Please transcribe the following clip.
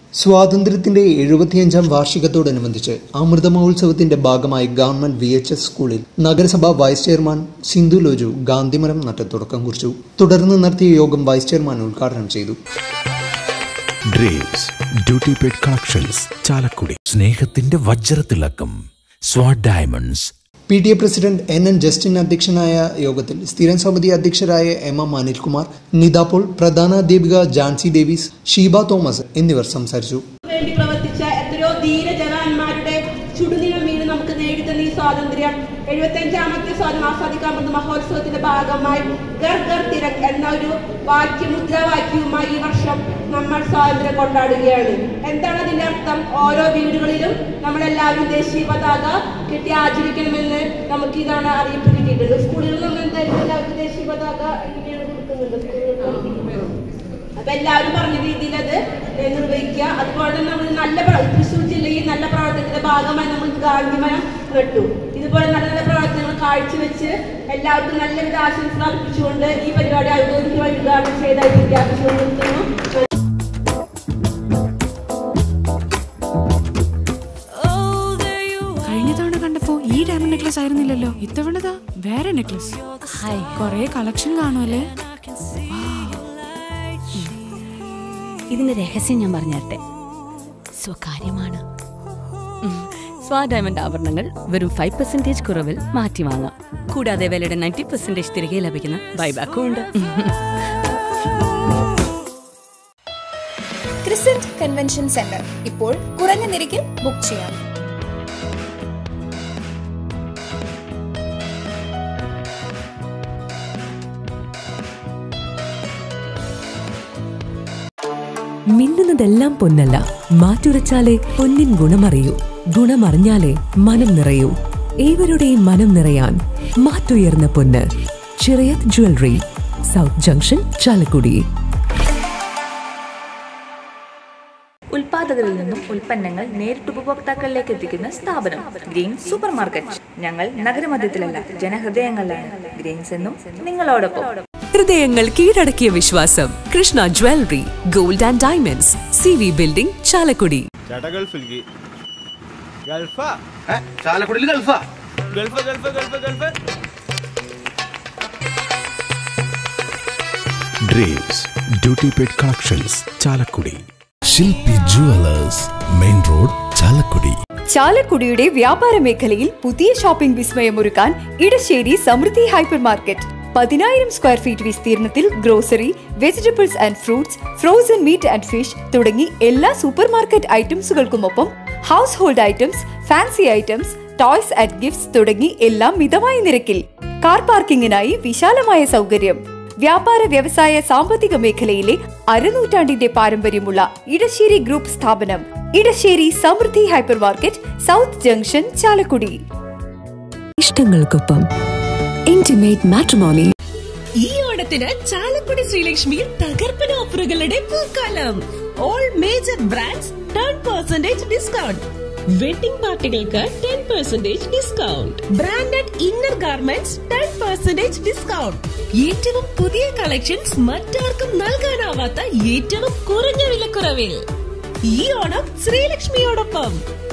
സ്വാതന്ത്ര്യത്തിന്റെ എഴുപത്തിയഞ്ചാം വാർഷികത്തോടനുബന്ധിച്ച് അമൃത മഹോത്സവത്തിന്റെ ഭാഗമായി ഗവൺമെന്റ് വി എച്ച് എസ് സ്കൂളിൽ നഗരസഭാ വൈസ് ചെയർമാൻ സിന്ധു ലോജു ഗാന്ധിമരം നട്ട് തുടക്കം കുറിച്ചു തുടർന്ന് നടത്തിയ യോഗം വൈസ് ചെയർമാൻ ഉദ്ഘാടനം ചെയ്തു dreams duty paid collections Chalakudy സ്നേഹത്തിന്റെ വജ്രത്തിളക്കം Swad diamonds P T A president N N Justin അധ്യക്ഷനായ യോഗത്തിൽ സ്ഥിരം സമിതി അധ്യക്ഷരായ M M Anilkumar Nitha Paul പ്രധാന അധ്യാപിക ജാൻസി ഡേവിസ് ഷീബ തോമസ് എന്നിവർ സംസാരിച്ചു വേണ്ടി പ്രവർത്തിച്ച എത്രയോ ധീര ജവാന്മാരുടെ ചുടുനിഴൽ വീണ് നമുക്ക് നേടിത്തന്ന ഈ സ്വാതന്ത്ര്യം എഴുപത്തഞ്ചാമത്തെ സ്വാതന്ത്ര്യം ആസ്വാദിക്കാമെന്ന മഹോത്സവത്തിന്റെ ഭാഗമായി ഗർ ഗർ തിരക്ക് എന്ന ഒരു വാക്യ മുദ്രാവാക്യവുമായി ഈ വർഷം നമ്മൾ സ്വാതന്ത്ര്യം കൊണ്ടാടുകയാണ് എന്താണ് അതിന്റെ അർത്ഥം ഓരോ വീടുകളിലും നമ്മളെല്ലാവരും ദേശീയ പതാക കെട്ടി ആചരിക്കണമെന്ന് നമുക്ക് ഇതാണ് അറിയിപ്പ് കിട്ടിയിട്ടുണ്ട് സ്കൂളുകളിൽ നമ്മൾ എന്തായാലും എല്ലാവർക്കും ദേശീയ പതാക എങ്ങനെയാണ് കൊടുക്കുന്നുണ്ട് സ്കൂളുകളിൽ അപ്പൊ എല്ലാവരും പറഞ്ഞ രീതിയിൽ അത് ഏഹ് നിർവഹിക്കുക അതുപോലെ തന്നെ നമ്മൾ നല്ല പ്ര- തൃശ്ശൂർ ജില്ലയിൽ നല്ല പ്രവർത്തനത്തിന്റെ ഭാഗമായി നമ്മൾ ഗാന്ധിമരം നട്ടു ഇതുപോലെ നല്ല നല്ല പ്രവർത്തനങ്ങൾ കാഴ്ചവെച്ച് എല്ലാവർക്കും നല്ലവിധ ആശംസകൾ അർപ്പിച്ചുകൊണ്ട് ഈ പരിപാടി ഔദ്യോഗികമായി ഉദ്ഘാടനം ചെയ്തായി വിദ്യാർത്ഥികൾ നിർത്തുന്നു കഴിഞ്ഞ തവണ കണ്ടപ്പോ ഈ ഡയമണ്ട് നെക്ലസ് ആയിരുന്നില്ലല്ലോ ഇത്തവണതാ വേറെ നെക്ലസ് ഹായ് കൊറേ കളക്ഷൻ കാണുമല്ലേ ഇതിന്റെ രഹസ്യം ഞാൻ പറഞ്ഞുതരട്ടെ സ്വകാര്യമാണ് ഉം. സ്വാ ഡയമണ്ട് ആഭരണങ്ങൾ വെറും ഫൈവ് പെർസെന്റേജ് കുറവിൽ മാറ്റി വാങ്ങാം കൂടാതെ വിലയുടെ നയൻറ്റി പെർസെന്റേജ് തിരികെ ലഭിക്കുന്ന ബൈബാക്കും ഉണ്ട് ക്രിസന്റ് കൺവെൻഷൻ സെന്റർ ഇപ്പോൾ കുറഞ്ഞ നിരക്കിൽ ബുക്ക് ചെയ്യാം മിന്നുന്നതെല്ലാം പൊന്നല്ല മാറ്റുരച്ചാലേ പൊന്നിൻ ഗുണമറിയൂ ഗുണമറിഞ്ഞാലേ മനം നിറയൂ ഏവരുടെയും മനം നിറയാൻ മാറ്റുയർന്ന പൊന്ന് Chirayath jewellery south junction Chalakudy ഉൽപാദകരിൽ നിന്നും ഉൽപ്പന്നങ്ങൾ നേരിട്ട് ഉപഭോക്താക്കളിലേക്ക് എത്തിക്കുന്ന സ്ഥാപനം ഗ്രീൻ സൂപ്പർ മാർക്കറ്റ് ഞങ്ങൾ നഗരമധ്യത്തിലല്ല ജനഹൃദയങ്ങളിലാണ് ഗ്രീൻസ് എന്നും നിങ്ങളോടൊപ്പം ഹൃദയങ്ങൾ കീഴടക്കിയ വിശ്വാസം Krishna jewellery gold and diamonds C V building Chalakudy ചേട്ടാ ഗൾഫിലേക്ക് ഗൾഫാ ചാലക്കുടിയിൽ ഗൾഫാ gulf gulf gulf gulf dreams duty paid collections Chalakudy Shilpi jewellers main road Chalakudy ചാലക്കുടിയുടെ വ്യാപാര മേഖലയിൽ പുതിയ ഷോപ്പിംഗ് വിസ്മയമൊരുക്കാൻ ഇടശ്ശേരി സമൃദ്ധി ഹൈപ്പർ മാർക്കറ്റ് പതിനായിരം സ്ക്വയർ ഫീറ്റ് വിസ്തീർണത്തിൽ grocery vegetables and fruits frozen meat and fish തുടങ്ങി എല്ലാ സൂപ്പർ മാർക്കറ്റ് ഐറ്റംസുകൾക്കുമൊപ്പം household items fancy items toys and gifts തുടങ്ങി എല്ലാം മിതമായ നിരക്കിൽ കാർ പാർക്കിങ്ങിനായി വിശാലമായ സൗകര്യം വ്യാപാര വ്യവസായ സാമ്പത്തിക മേഖലയിലെ അരനൂറ്റാണ്ടിന്റെ പാരമ്പര്യമുള്ള ഇടശ്ശേരി ഗ്രൂപ്പ് സ്ഥാപനം Edassery Samruddhi hypermarket south junction Chalakudy ഇഷ്ടങ്ങൾക്കൊപ്പം ഇന്റിമേറ്റ് മാട്രിമോണി ഈ ഓണത്തിന് ചാലക്കുടി ശ്രീലക്ഷ്മിയിൽ തകർപ്പൻ ഓഫറുകളുടെ പൂക്കാലം all major brands ten percentage discount wedding പാർട്ടികൾക്ക് ten percentage discount branded inner garments ten percentage discount ഏറ്റവും പുതിയ കളക്ഷൻസ് മറ്റാർക്കും നൽകാനാവാത്ത ഏറ്റവും കുറഞ്ഞ വിലക്കുറവിൽ ഈ ഓണം ശ്രീലക്ഷ്മിയോടൊപ്പം